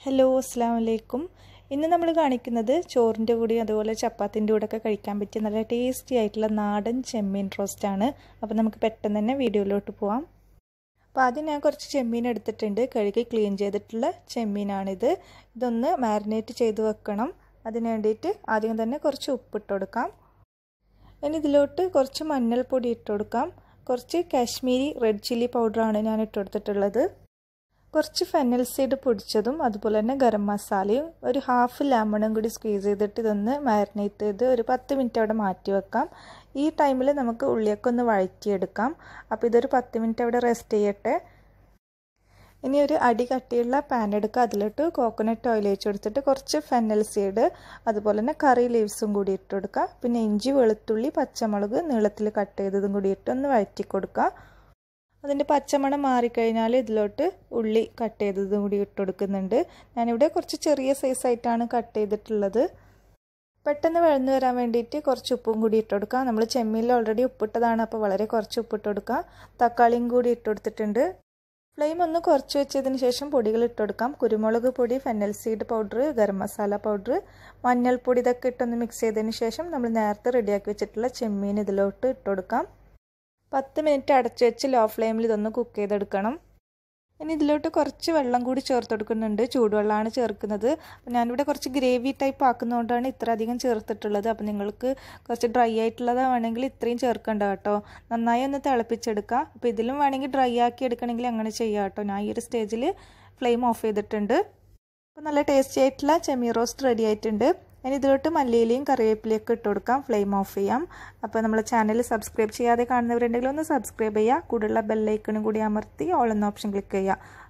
hello അസ്സാം വലൈക്കും ഇന്ന് നമ്മൾ കാണിക്കുന്നത് ചോറിൻ്റെ കൂടെയും അതുപോലെ ചപ്പാത്തിൻ്റെ കൂടെ ഒക്കെ കഴിക്കാൻ പറ്റിയ നല്ല ടേസ്റ്റി ആയിട്ടുള്ള നാടൻ ചെമ്മീൻ റോസ്റ്റാണ് അപ്പോൾ നമുക്ക് പെട്ടെന്ന് തന്നെ വീഡിയോയിലോട്ട് പോവാം അപ്പോൾ ആദ്യം ഞാൻ കുറച്ച് ചെമ്മീൻ എടുത്തിട്ടുണ്ട് കഴുകി ക്ലീൻ ചെയ്തിട്ടുള്ള ചെമ്മീനാണിത് ഇതൊന്ന് മാരിനേറ്റ് ചെയ്ത് വെക്കണം അതിന് വേണ്ടിയിട്ട് ആദ്യം തന്നെ കുറച്ച് ഉപ്പിട്ട് കൊടുക്കാം ഇനി ഇതിലോട്ട് കുറച്ച് മഞ്ഞൾപ്പൊടി ഇട്ട് കൊടുക്കാം കുറച്ച് കാശ്മീരി റെഡ് ചില്ലി പൗഡറാണ് ഞാൻ ഇട്ട് കൊടുത്തിട്ടുള്ളത് കുറച്ച് ഫെനൽ സീഡ് പൊടിച്ചതും അതുപോലെ തന്നെ ഗരം മസാലയും ഒരു ഹാഫ് ലെമണും കൂടി സ്ക്വീസ് ചെയ്തിട്ട് ഇതൊന്ന് മാരിനേറ്റ് ചെയ്ത് ഒരു പത്ത് മിനിറ്റ് അവിടെ മാറ്റി വെക്കാം ഈ ടൈമിൽ നമുക്ക് ഉള്ളിയൊക്കെ ഒന്ന് വഴറ്റിയെടുക്കാം അപ്പോൾ ഇതൊരു പത്ത് മിനിറ്റ് അവിടെ റെസ്റ്റ് ചെയ്യട്ടെ ഇനി ഒരു അടി കട്ടിയുള്ള പാൻ എടുക്കുക അതിലോട്ട് കോക്കനട്ട് ഓയിൽ ഒഴിച്ച് കൊടുത്തിട്ട് കുറച്ച് ഫെനൽ സീഡ് അതുപോലെ തന്നെ കറി ലീവ്സും കൂടി ഇട്ട് കൊടുക്കുക പിന്നെ ഇഞ്ചി വെളുത്തുള്ളി പച്ചമുളക് നീളത്തിൽ കട്ട് ചെയ്തതും കൂടി ഇട്ട് ഒന്ന് വഴറ്റി കൊടുക്കുക അതിൻ്റെ പച്ചമണം മാറിക്കഴിഞ്ഞാൽ ഇതിലോട്ട് ഉള്ളി കട്ട് ചെയ്തതും കൂടി ഇട്ട് കൊടുക്കുന്നുണ്ട് ഞാനിവിടെ കുറച്ച് ചെറിയ സൈസായിട്ടാണ് കട്ട് ചെയ്തിട്ടുള്ളത് പെട്ടെന്ന് വഴന്നു വരാൻ വേണ്ടിയിട്ട് കുറച്ച് ഉപ്പും കൂടി ഇട്ട് കൊടുക്കുക നമ്മൾ ചെമ്മീനിൽ ഓൾറെഡി ഉപ്പിട്ടതാണ് അപ്പോൾ വളരെ കുറച്ച് ഉപ്പിട്ട് കൊടുക്കുക തക്കാളിയും കൂടി ഇട്ട് കൊടുത്തിട്ടുണ്ട് ഫ്ലെയിം ഒന്ന് കുറച്ച് വെച്ചതിന് ശേഷം പൊടികൾ ഇട്ട് കൊടുക്കാം കുരുമുളക് പൊടി fennel seed powder garam masala powder മഞ്ഞൾപ്പൊടി ഇതൊക്കെ ഇട്ടൊന്ന് മിക്സ് ചെയ്തതിന് ശേഷം നമ്മൾ നേരത്തെ റെഡിയാക്കി വെച്ചിട്ടുള്ള ചെമ്മീൻ ഇതിലോട്ട് ഇട്ട് കൊടുക്കാം പത്ത് മിനിറ്റ് അടച്ചു വെച്ച് ലോ ഫ്ലെയിമിൽ ഇതൊന്ന് കുക്ക് ചെയ്തെടുക്കണം ഇനി ഇതിലോട്ട് കുറച്ച് വെള്ളം കൂടി ചേർത്ത് കൊടുക്കുന്നുണ്ട് ചൂടുവെള്ളമാണ് ചേർക്കുന്നത് അപ്പോൾ ഞാനിവിടെ കുറച്ച് ഗ്രേവി ടൈപ്പ് ആക്കുന്നതുകൊണ്ടാണ് ഇത്ര അധികം ചേർത്തിട്ടുള്ളത് അപ്പോൾ നിങ്ങൾക്ക് കുറച്ച് ഡ്രൈ ആയിട്ടുള്ളത് വേണമെങ്കിൽ ഇത്രയും ചേർക്കണ്ട കേട്ടോ നന്നായി ഒന്ന് തിളപ്പിച്ചെടുക്കുക അപ്പോൾ ഇതിലും വേണമെങ്കിൽ ഡ്രൈ ആക്കി എടുക്കണമെങ്കിൽ അങ്ങനെ ചെയ്യാം കേട്ടോ ഞാൻ ഈ ഒരു സ്റ്റേജിൽ ഫ്ലെയിം ഓഫ് ചെയ്തിട്ടുണ്ട് അപ്പോൾ നല്ല ടേസ്റ്റി ആയിട്ടുള്ള ചെമി റോസ്റ്റ് റെഡി ആയിട്ടുണ്ട് ഇനി ഇതിലോട്ട് മല്ലിയിലയും കറിവേപ്പിലയും ഒക്കെ ഇട്ട് കൊടുക്കാം ഫ്ലെയിം ഓഫ് ചെയ്യാം അപ്പോൾ നമ്മൾ ചാനൽ സബ്സ്ക്രൈബ് ചെയ്യാതെ കാണുന്നവരുണ്ടെങ്കിൽ ഒന്ന് സബ്സ്ക്രൈബ് ചെയ്യുക കൂടുതലുള്ള ബെല്ലൈക്കണും കൂടി അമർത്തി ഓൾ എന്ന ഓപ്ഷൻ ക്ലിക്ക് ചെയ്യുക